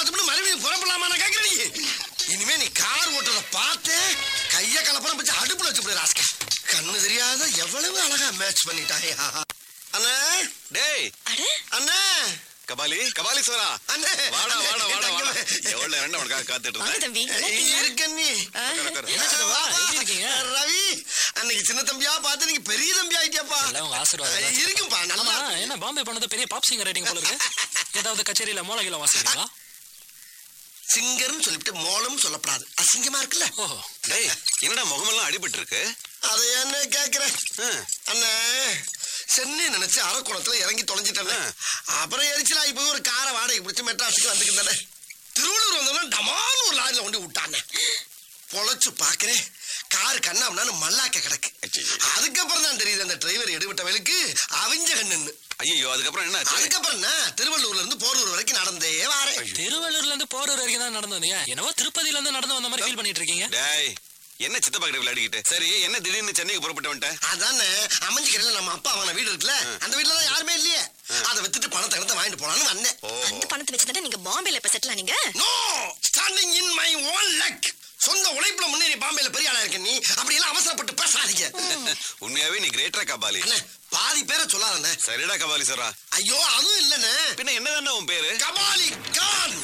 பார்த்துட்டு மறுபடியும் புறப்படலாமா நான் கேட்கிறேன் நீ இனிமே நீ கார் ஓட்டுறத பார்த்து கைய கலப்படம் வச்சு அடுப்புல வச்சு போய் ராஸ்கா கண்ணு தெரியாத எவ்வளவு அழகா மேட்ச் பண்ணிட்டாயா அண்ணே டேய் அட அண்ணே கபாலி கபாலி சோரா அண்ணே வாடா வாடா வாடா வாடா தங்கமே. எவ்வளவு நேரம் உனக்காக காத்துட்டு வாங்க இருந்தேன் தம்பி நல்லா இருக்கீங்களா? இருக்க நீ உட்காரு, உட்காரு. என்ன சித்தப்பா எப்படி இருக்கீங்க ரவி அன்னைக்கு சின்ன தம்பியா பார்த்து நீங்க பெரிய தம்பி ஆயிட்டியாப்பா எல்லாம் உங்க ஆசீர்வாதம் தான். இருக்கும்பா ஆமா நல்லா என்ன பாம்பே பண்ணது பெரிய பாப் சிங்கர் ரைட்டிங் போல இருக்கு ஏதாவது கச்சேரியில மூலகில வாசிக்கிறீங்களா சிங்கர்னு சொல்லிட்டு மோளம் சொல்லப்படாது அசிங்கமா இருக்குல்ல ஓஹோ டேய் என்னடா முகமெல்லாம் அடிபட்டு இருக்கு அதை என்ன கேக்குறேன் ஆ, அண்ணே சென்னை நினைச்சு அரக்குளத்துல இறங்கி தொலைஞ்சிட்டேன் அப்புறம் எரிச்சலாகி போய் ஒரு காரை வாடகை பிடிச்சி மெட்ராஸுக்கு வந்துக்கிட்டேன் திருவள்ளூர் வந்தோம்னா டமான்னு ஒரு லாரில கொண்டு விட்டானே பொழைச்சு பாக்குறேன் கார் கண்ணாமண்ணு மல்லாக்க கிடக்கு ஐயையோ. அதுக்கப்புறம் தான் தெரியுது அந்த டிரைவர் எடுவிட்டவளுக்கு அவிஞ்ச கண்ணுன்னு ஐயோ அதுக்கப்புறம் என்ன ஆச்சு அதுக்கப்புறம் என்ன திருவள்ளூர்ல இருந்து போரூர் வரைக்கும் நடந்தே வாரேன் திருவள்ளூர்ல இருந்து போரூர் வரைக்கும் தான் நடந்து வந்தீங்க என்னவோ திருப்பதியில இருந்து நடந்து வந்த மாதிரி ஃபீல் பண்ணிட்டு இருக்கீங்க டேய் என்ன சித்தப்பா கிட்ட விளையாடிக்கிட்டு சரி என்ன திடீர்னு சென்னைக்கு புறப்பட்டு வந்துட்டேன் அதானே அமைஞ்சிக்கிறதுல நம்ம அப்பா அவன வீடு இருக்குல்ல அந்த வீட்டுல தான் யாருமே இல்லையே அதை வித்துட்டு பணத்தை எடுத்து வாங்கிட்டு போலான்னு வந்தேன் ஓ அந்த பணத்தை வச்சுதான் நீங்க பாம்பேல இப்ப செட்டில் ஆனீங்க no standing in my own luck சொந்த உழைப்புல முன்னேறி பாம்பேல பெரிய ஆளா இருக்க நீ அப்படி எல்லாம் அவசரப்பட்டு பேசாதீங்க உண்மையாவே நீ கிரேட்டரா கபாலி அண்ணே பாதி பேரை சொல்லாதண்ணே சரிடா கபாலி சோரா ஐயோ அதுவும் இல்லண்ணே பின்ன என்னதான்டா உன் பேரு கபாலி கான்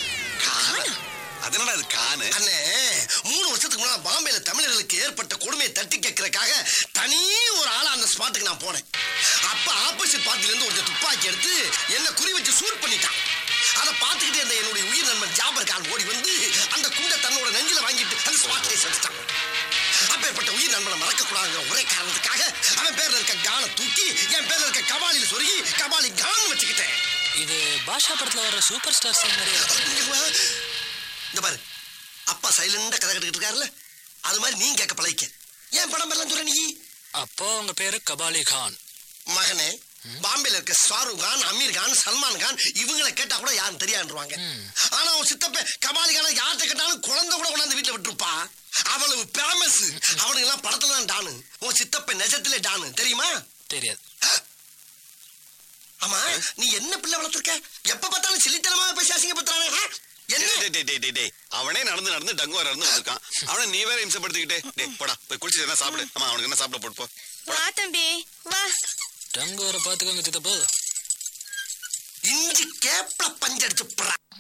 அதனால அது கானு அண்ணே மூணு வருஷத்துக்கு முன்னாடி பாம்பேல தமிழர்களுக்கு ஏற்பட்ட கொடுமையை தட்டி கேட்கறதுக்காக தனி ஒரு ஆளா அந்த ஸ்பாட்டுக்கு நான் போனேன் அப்ப ஆப்போசிட் பார்ட்டில இருந்து ஒருத்தன் துப்பாக்கி எடுத்து என்ன குறி வச்சு ஷூட் பண்ணிட்டான் அதை பார்த்துக்கிட்டு அந்த என்னுடைய உயிர் நண்பன் ஜாபர் கான் ஓடி வந்து அந்த குண்டை தன்னோட நெஞ்சில வாங்கிட்டு அந்த ஸ்பாட்லேயே செஞ்சுட்டான் அப்பேற்பட்ட உயிர் நண்பனை மறக்க கூடாதுங்கிற ஒரே காரணத்துக்காக அவன் பேர்ல இருக்க கானை தூக்கி என் பேர்ல இருக்க கபாலில சொருகி கபாலி கான் வச்சுக்கிட்டேன் இது பாஷா படத்துல வர சூப்பர் ஸ்டார் சிங் மாதிரியே இருக்கு. இந்த பாரு அப்பா சைலண்டா கதை கட்டுக்கிட்டு இருக்காருல்ல அது மாதிரி நீ கேட்க பழகிக்க ஏன் படம் எல்லாம் சொல்ற நீ அப்போ உங்க பேரு கபாலி கான் மகனே பாம்பேல இருக்க ஷாருக் கான் அமீர் கான் சல்மான் கான் இவங்களை கேட்டா கூட யாரும் தெரியாதுருவாங்க ஆனா அவன் சித்தப்ப கபாலி கான யார்கிட்ட கேட்டாலும் குழந்தை கூட கொண்டாந்து வீட்டுல விட்டுருப்பா அவ்வளவு ஃபேமஸ் அவனுங்க எல்லாம் படத்துல தான் டானு உன் சித்தப்ப நெஜத்திலே டானு தெரியுமா தெரியாது ஆமா நீ என்ன பிள்ளை வளர்த்துருக்க எப்ப பார்த்தாலும் சிலித்தனமா பேசி அசிங்கப்படுத்துறானே ஆ? என்ன டேய், டேய், டேய், டேய், டேய். அவனே நடந்து நடந்து டங்குவா நடந்து வந்திருக்கான் அவனை நீ வேற இம்சப்படுத்திக்கிட்டே டேய் போடா போய் குளிச்சு என்ன சாப்பிடு ஆமா அவனுக்கு என்ன சாப்பிட போட்டு போ வா தம்பி வா டங்கு வர பாத்துக்கோங்க சித்தப்பா இஞ்சி கேப்ல பஞ்சடிச்சு புறா